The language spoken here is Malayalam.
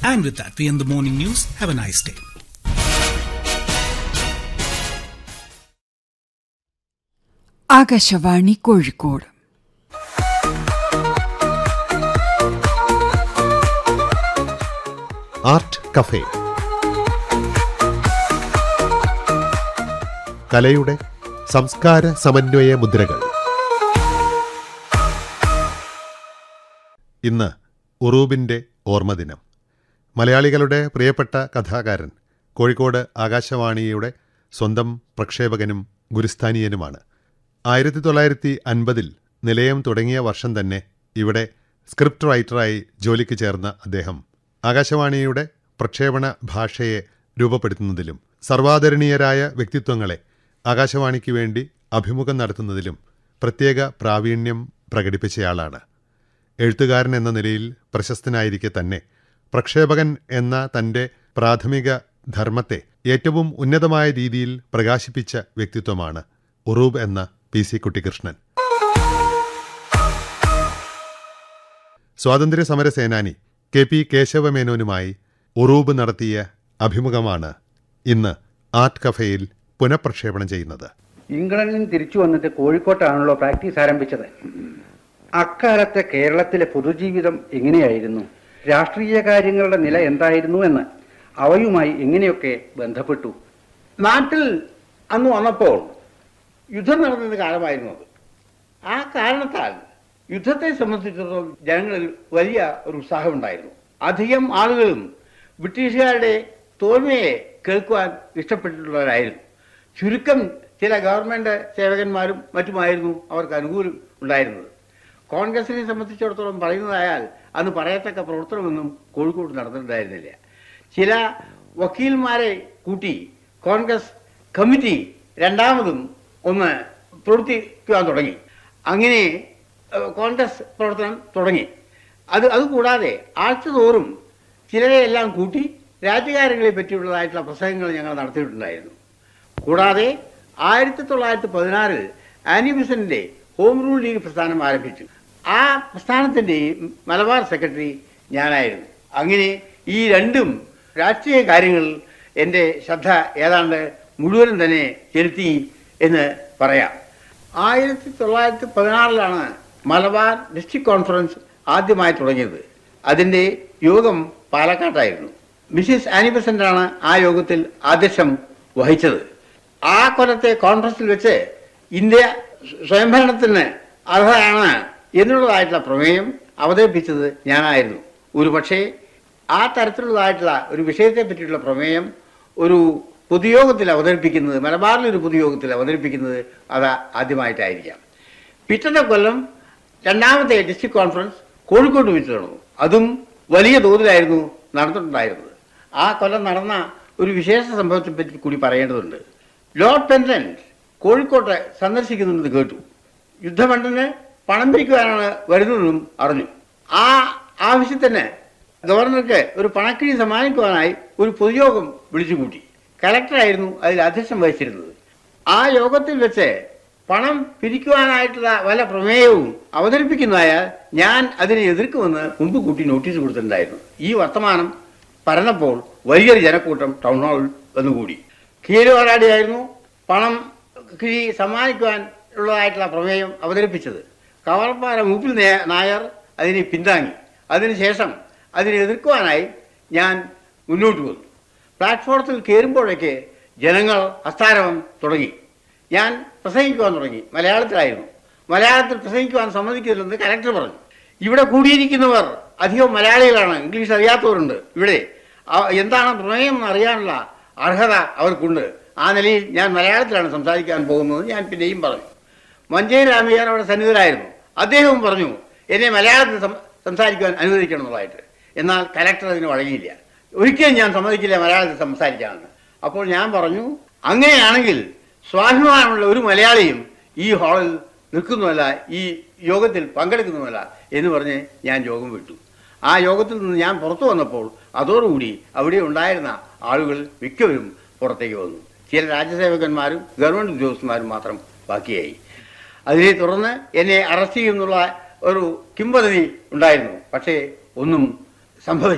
And with that, we end the morning news. Have a nice day. Akashvani Kozhikode art cafe കലയുടെ സംസ്കാര സമന്വയ മുദ്രകൾ ഇന്ന് ഉറൂബിന്റെ ഓർമ്മദിനം മലയാളികളുടെ പ്രിയപ്പെട്ട കഥാകാരൻ കോഴിക്കോട് ആകാശവാണിയുടെ സ്വന്തം പ്രക്ഷേപകനും ഗുരുസ്ഥാനീയനുമാണ് ആയിരത്തി തൊള്ളായിരത്തി അൻപതിൽ നിലയം തുടങ്ങിയ വർഷം തന്നെ ഇവിടെ സ്ക്രിപ്റ്റ് റൈറ്ററായി ജോലിക്ക് ചേർന്ന അദ്ദേഹം ആകാശവാണിയുടെ പ്രക്ഷേപണ ഭാഷയെ രൂപപ്പെടുത്തുന്നതിലും സർവാദരണീയരായ വ്യക്തിത്വങ്ങളെ ആകാശവാണിക്ക് വേണ്ടി അഭിമുഖം നടത്തുന്നതിലും പ്രത്യേക പ്രാവീണ്യം പ്രകടിപ്പിച്ചയാളാണ് എഴുത്തുകാരൻ എന്ന നിലയിൽ പ്രശസ്തനായിരിക്കെ തന്നെ പ്രക്ഷേപകൻ എന്ന തന്റെ പ്രാഥമിക ധർമ്മത്തെ ഏറ്റവും ഉന്നതമായ രീതിയിൽ പ്രകാശിപ്പിച്ച വ്യക്തിത്വമാണ് ഉറൂബ് എന്ന പി സി കുട്ടിക്കൃഷ്ണൻ സ്വാതന്ത്ര്യ സമര സേനാനി കെ പി കേശവമേനോനുമായി ഉറൂബ് നടത്തിയ അഭിമുഖമാണ് ഇന്ന് ആർട്ട് കഫേയിൽ പുനഃപ്രക്ഷേപണം ചെയ്യുന്നത് ഇംഗ്ലണ്ടിൽ നിന്ന് തിരിച്ചു വന്നിട്ട് കോഴിക്കോട്ടാണല്ലോ പ്രാക്ടീസ് ആരംഭിച്ചത് അക്കാലത്തെ കേരളത്തിലെ പൊതുജീവിതം എങ്ങനെയായിരുന്നു രാഷ്ട്രീയ കാര്യങ്ങളുടെ നില എന്തായിരുന്നു എന്ന് അവയുമായി എങ്ങനെയൊക്കെ ബന്ധപ്പെട്ടു നാട്ടിൽ അന്ന് വന്നപ്പോൾ യുദ്ധം നടന്ന കാലമായിരുന്നു അത് ആ കാരണത്താൽ യുദ്ധത്തെ സംബന്ധിച്ചിടത്തോളം ജനങ്ങളിൽ വലിയ ഒരു ഉത്സാഹമുണ്ടായിരുന്നു അധികം ആളുകളും ബ്രിട്ടീഷുകാരുടെ തോൽവിയെ കേൾക്കുവാൻ ഇഷ്ടപ്പെട്ടിട്ടുള്ളവരായിരുന്നു ചുരുക്കം ചില ഗവൺമെന്റ് സേവകന്മാരും മറ്റുമായിരുന്നു അവർക്ക് അനുകൂലം ഉണ്ടായിരുന്നത് കോൺഗ്രസിനെ സംബന്ധിച്ചിടത്തോളം പറയുന്നതായാൽ അന്ന് പറയത്തക്ക പ്രവർത്തനമൊന്നും കോഴിക്കോട് നടന്നിട്ടുണ്ടായിരുന്നില്ല ചില വക്കീൽമാരെ കൂട്ടി കോൺഗ്രസ് കമ്മിറ്റി രണ്ടാമതും ഒന്ന് പ്രവർത്തിക്കുവാൻ തുടങ്ങി അങ്ങനെ ഏഹ്, കോൺഗ്രസ് പ്രവർത്തനം തുടങ്ങി അത് അതുകൂടാതെ ആഴ്ച തോറും ചിലരെ എല്ലാം കൂട്ടി രാജ്യകാര്യങ്ങളെ പറ്റിയുള്ളതായിട്ടുള്ള പ്രസംഗങ്ങൾ ഞങ്ങൾ നടത്തിയിട്ടുണ്ടായിരുന്നു കൂടാതെ ആയിരത്തി തൊള്ളായിരത്തി പതിനാറിൽ ആനി ബിസന്റെ ഹോം റൂൾ ലീഗ് പ്രസ്ഥാനം ആരംഭിച്ചു ആ പ്രസ്ഥാനത്തിന്റെ മലബാർ സെക്രട്ടറി ഞാനായിരുന്നു അങ്ങനെ ഈ രണ്ടും രാഷ്ട്രീയ കാര്യങ്ങളിൽ എൻ്റെ ശ്രദ്ധ ഏതാണ്ട് മുഴുവനും തന്നെ ചെലുത്തി എന്ന് പറയാം ആയിരത്തി തൊള്ളായിരത്തി പതിനാറിലാണ് മലബാർ ഡിസ്ട്രിക്ട് കോൺഫറൻസ് ആദ്യമായി തുടങ്ങിയത് അതിൻ്റെ യോഗം പാലക്കാട്ടായിരുന്നു മിസ്സിസ് ആനി ബെസന്റാണ് ആ യോഗത്തിൽ അധ്യക്ഷം വഹിച്ചത് ആ കൊല്ലത്തെ കോൺഫറൻസിൽ വെച്ച് ഇന്ത്യ സ്വയംഭരണത്തിന് അർഹരാണ് എന്നുള്ളതായിട്ടുള്ള പ്രമേയം അവതരിപ്പിച്ചത് ഞാനായിരുന്നു ഒരു പക്ഷേ ആ തരത്തിലുള്ളതായിട്ടുള്ള ഒരു വിഷയത്തെ പറ്റിയുള്ള പ്രമേയം ഒരു പൊതുയോഗത്തിൽ അവതരിപ്പിക്കുന്നത് മലബാറിൽ ഒരു പൊതുയോഗത്തിൽ അവതരിപ്പിക്കുന്നത് അത് ആദ്യമായിട്ടായിരിക്കാം പിറ്റത്തെ കൊല്ലം രണ്ടാമത്തെ ഡിസ്ട്രിക്ട് കോൺഫറൻസ് കോഴിക്കോട് വെച്ച് നടന്നു അതും വലിയ തോതിലായിരുന്നു നടന്നിട്ടുണ്ടായിരുന്നത് ആ കൊല്ലം നടന്ന ഒരു വിശേഷ സംഭവത്തെ പറ്റി കൂടി പറയേണ്ടതുണ്ട് ലോർഡ് പെൻഡന്റ് കോഴിക്കോട്ടെ സന്ദർശിക്കുന്നുണ്ടെന്ന് കേട്ടു യുദ്ധമണ്ഡലിന് പണം പിരിക്കുവാനാണ് വരുന്നതെന്നും അറിഞ്ഞു ആ ആവശ്യത്തിന് ഗവർണർക്ക് ഒരു പണക്കിഴി സമ്മാനിക്കുവാനായി ഒരു പൊതുയോഗം വിളിച്ചുകൂട്ടി കലക്ടറായിരുന്നു അതിൽ അധ്യക്ഷം വഹിച്ചിരുന്നത് ആ യോഗത്തിൽ വെച്ച് പണം പിരിക്കുവാനായിട്ടുള്ള വല്ല പ്രമേയവും അവതരിപ്പിക്കുന്നതായാൽ ഞാൻ അതിനെ എതിർക്കുമെന്ന് മുമ്പ് കൂട്ടി നോട്ടീസ് കൊടുത്തിട്ടുണ്ടായിരുന്നു ഈ വർത്തമാനം പരന്നപ്പോൾ വലിയൊരു ജനക്കൂട്ടം ടൗൺ ഹാളിൽ വന്നുകൂടി കീലുവാരാടിയായിരുന്നു പണം കിഴി സമ്മാനിക്കുവാൻ ഉള്ളതായിട്ടുള്ള പ്രമേയം അവതരിപ്പിച്ചത് കവർപ്പാറ മൂപ്പിൽ നേ- നായർ അതിനെ പിന്താങ്ങി അതിനുശേഷം അതിനെ എതിർക്കുവാനായി ഞാൻ മുന്നോട്ട് വന്നു പ്ലാറ്റ്ഫോറത്തിൽ കയറുമ്പോഴേക്ക് ജനങ്ങൾ ഹസ്താരവം തുടങ്ങി ഞാൻ പ്രസംഗിക്കുവാൻ തുടങ്ങി മലയാളത്തിലായിരുന്നു മലയാളത്തിൽ പ്രസംഗിക്കുവാൻ സമ്മതിക്കില്ലെന്ന് കലക്ടർ പറഞ്ഞു ഇവിടെ കൂടിയിരിക്കുന്നവർ അധികം മലയാളികളാണ് ഇംഗ്ലീഷ് അറിയാത്തവരുണ്ട് ഇവിടെ ആ- എന്താണ് പ്രമേയം എന്ന് അറിയാനുള്ള അർഹത അവർക്കുണ്ട് ആ നിലയിൽ ഞാൻ മലയാളത്തിലാണ് സംസാരിക്കാൻ പോകുന്നത് ഞാൻ പിന്നെയും പറഞ്ഞു മഞ്ചേരി രാമയ്യൻ അവിടെ സന്നിധരായിരുന്നു അദ്ദേഹവും പറഞ്ഞു എന്നെ മലയാളത്തിൽ സം- സംസാരിക്കുവാൻ അനുവദിക്കണം എന്നുള്ളതായിട്ട് എന്നാൽ കലക്ടർ അതിന് വഴങ്ങിയില്ല ഒരിക്കലും ഞാൻ സമ്മതിക്കില്ല മലയാളത്തിൽ സംസാരിക്കാമെന്ന് അപ്പോൾ ഞാൻ പറഞ്ഞു അങ്ങനെയാണെങ്കിൽ സ്വാഭിമാനമുള്ള ഒരു മലയാളിയും ഈ ഹാളിൽ നിൽക്കുന്നുമല്ല ഈ യോഗത്തിൽ പങ്കെടുക്കുന്നുമല്ല എന്ന് പറഞ്ഞ് ഞാൻ യോഗം വിട്ടു ആ യോഗത്തിൽ നിന്ന് ഞാൻ പുറത്തു വന്നപ്പോൾ അതോടുകൂടി അവിടെ ഉണ്ടായിരുന്ന ആളുകൾ മിക്കവരും പുറത്തേക്ക് വന്നു ചില രാജ്യസേവകന്മാരും ഗവൺമെന്റ് ഉദ്യോഗസ്ഥന്മാരും മാത്രം ബാക്കിയായി അതിനെ തുടർന്ന് എന്നെ അറസ്റ്റ് ചെയ്യുമെന്നുള്ള ഒരു കിംവദതി ഉണ്ടായിരുന്നു പക്ഷേ ഒന്നും സംഭവിച്ചു